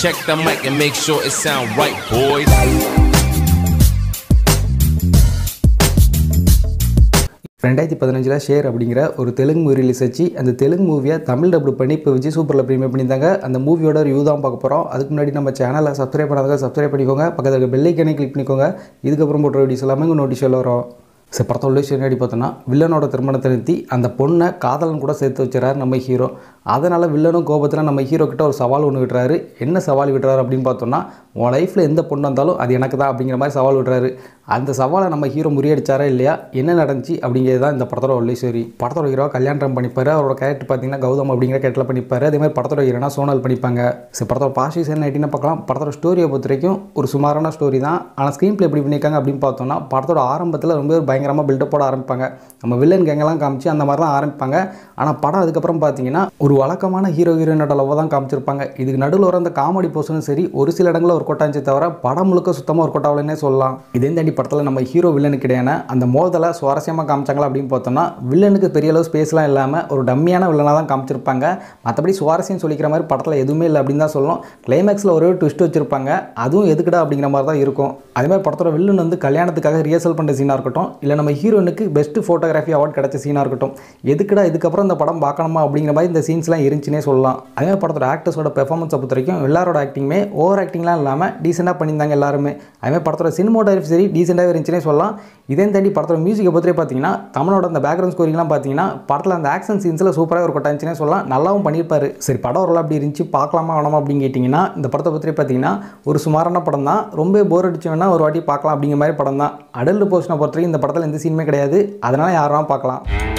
Check the mic and make sure it sound right, boys. ரெண்டாயிரத்தி பதினஞ்சில் share அப்படிங்கிற ஒரு தெலுங்கு மூவி ரிலீஸ் ஆச்சு அந்த தெலுங்கு மூவியை தமிழ் டபுள் பண்ணி இப்போ விஜய் சூப்பரில் ப்ரீமியர் பண்ணியிருந்தாங்க அந்த மூவியோட ரிவ்யூ தான் பார்க்க போகிறோம் அதுக்கு முன்னாடி நம்ம சேனலை சப்ஸ்கிரைப் பண்ணாதவங்க சப்ஸ்கிரைப் பண்ணிக்கோங்க பக்கத்தில் இருக்க பெல்லைக்கனே கிளிக் பண்ணிக்கோங்க இதுக்கப்புறம் போட்ட வீடியோஸ் எல்லாமே உங்கள் நோட்டீஸில் வரும் சரி படத்தோட விஷயம் என்னடி பார்த்தோன்னா வில்லனோட திருமணத்தை நிறுத்தி அந்த பொண்ணை காதலன் கூட சேர்த்து வச்சுறாரு நம்ம ஹீரோ அதனால் வில்லனும் கோபத்தில் நம்ம ஹீரோ கிட்ட ஒரு சவால் ஒன்று விடுறாரு என்ன சவால் விடுறாரு அப்படின்னு பார்த்தோம்னா உன் லைஃப்பில் எந்த பொண்ணு வந்தாலும் அது எனக்கு தான் அப்படிங்கிற மாதிரி சவால் விடுறாரு அந்த சவாலை நம்ம ஹீரோ முறியடிச்சாரா இல்லையா என்ன நடந்துச்சு அப்படிங்கிறது தான் இந்த படத்தோட உள்ள சரி படத்தோட ஹீரோ கல்யாணம் பண்ணிப்பாரு அவரோட கேரக்டர் பார்த்தீங்கன்னா கௌதம் அப்படிங்கிற கேரக்டரில் பண்ணிப்பாரு அதே மாதிரி படத்தோட ஹீரோனா சோனல் பண்ணிப்பாங்க சரி படத்தோட பாசிட்டிவ்ஸ் என்ன எப்படின்னு பார்க்கலாம் படத்தோட ஸ்டோரியை பொறுத்த வரைக்கும் ஒரு சுமாரான ஸ்டோரி தான் ஆனால் ஸ்க்ரீன் ப்ளே எப்படி பண்ணியிருக்காங்க அப்படின்னு பார்த்தோம்னா படத்தோட ஆரம்பத்தில் ரொம்ப பயங்கரமாக பில்டப் போட ஆரம்பிப்பாங்க நம்ம வில்லன் கேங்கெல்லாம் காமிச்சு அந்த மாதிரி தான் ஆரம்பிப்பாங்க ஆனால் படம் அதுக்கப்புறம் பார்த்தீங்கன்னா ஒரு வழக்கமான ஹீரோ ஹீரோயினோட லவ் தான் காமிச்சிருப்பாங்க இதுக்கு நடுவில் வர அந்த காமெடி போர்ஷனும் சரி ஒரு சில இடங்களில் ஒரு கொட்டாச்சு தவிர படம் முழுக்க சுத்தமாக ஒரு கொட்டாவலன்னே சொல்லலாம் இதே தாண்டி படத்தில் நம்ம ஹீரோ வில்லனுக்கு இடையான அந்த மோதலை சுவாரஸ்யமாக காமிச்சாங்களா அப்படின்னு பார்த்தோம்னா வில்லனுக்கு பெரிய அளவு ஸ்பேஸ்லாம் இல்லாமல் ஒரு டம்மியான வில்லனாக தான் காமிச்சிருப்பாங்க மற்றபடி சுவாரஸ்யம் சொல்லிக்கிற மாதிரி படத்தில் எதுவுமே இல்லை அப்படின்னு தான் சொல்லணும் கிளைமேக்ஸில் ஒரே ஒரு ட்விஸ்ட் வச்சிருப்பாங்க அதுவும் எதுக்குடா அப்படிங்கிற மாதிரி தான் இருக்கும் அதே மாதிரி படத்தோட வில்லன் வந்து கல்யாணத்துக்காக ரிஹர்சல் பண்ணுற சீனாக இருக்கட்டும் இல்லை நம்ம ஹீரோனுக்கு பெஸ்ட் ஃபோட்டோகிராஃபி அவார்ட் கிடைச்ச சீனாக இருக்கட்டும் எதுக்குடா இதுக்கப்புறம் இந்த படம் பார்க்கணுமா அப்படிங்கிற மாதிரி இந்த சீன்ஸ்லாம் இருந்துச்சுனே சொல்லலாம் அதே மாதிரி படத்தோட ஆக்டர்ஸோட பெர்ஃபார்மன்ஸை பொறுத்த வரைக்கும் எல்லாரோட ஆக்டிங்குமே ஓவர் ஆக்டிங்லாம் இல்லாமல் டீசெண்டாக பண்ணியிருந்தாங்க எல்லாருமே அதேமாதிரி படத்தோட சினிமோட்டோகிராஃபி சரி டீசெண்டாகவே இருந்துச்சுனே சொல்லலாம் இதே தாண்டி படத்தோட மியூசிக்கை பொறுத்தவரை பார்த்தீங்கன்னா தமிழோட அந்த பேக்ரவுண்ட் ஸ்கோரிங்லாம் பார்த்தீங்கன்னா படத்தில் அந்த ஆக்ஷன் சீன்ஸில் சூப்பராக ஒரு கொட்டாச்சுனே சொல்லலாம் நல்லாவும் பண்ணியிருப்பாரு சரி படம் ஓரளவு அப்படி இருந்துச்சு பார்க்கலாமா வேணாமா அப்படின்னு கேட்டிங்கன்னா இந்த படத்தை பற்றி பார்த்தீங்கன்னா ஒரு சுமாரான படம் தான் ரொம்ப போர் அடிச்சு வேணா ஒரு வாட்டி பார்க்கலாம் அப்படிங்கிற மாதிரி படம் தான் அடல்ட் போர்ஷனை பொறுத்த வரைக்கும் இந்த படத்தில் எந்த சீனுமே கிடையாது அதனால் யாரும் பார்க்கலாம்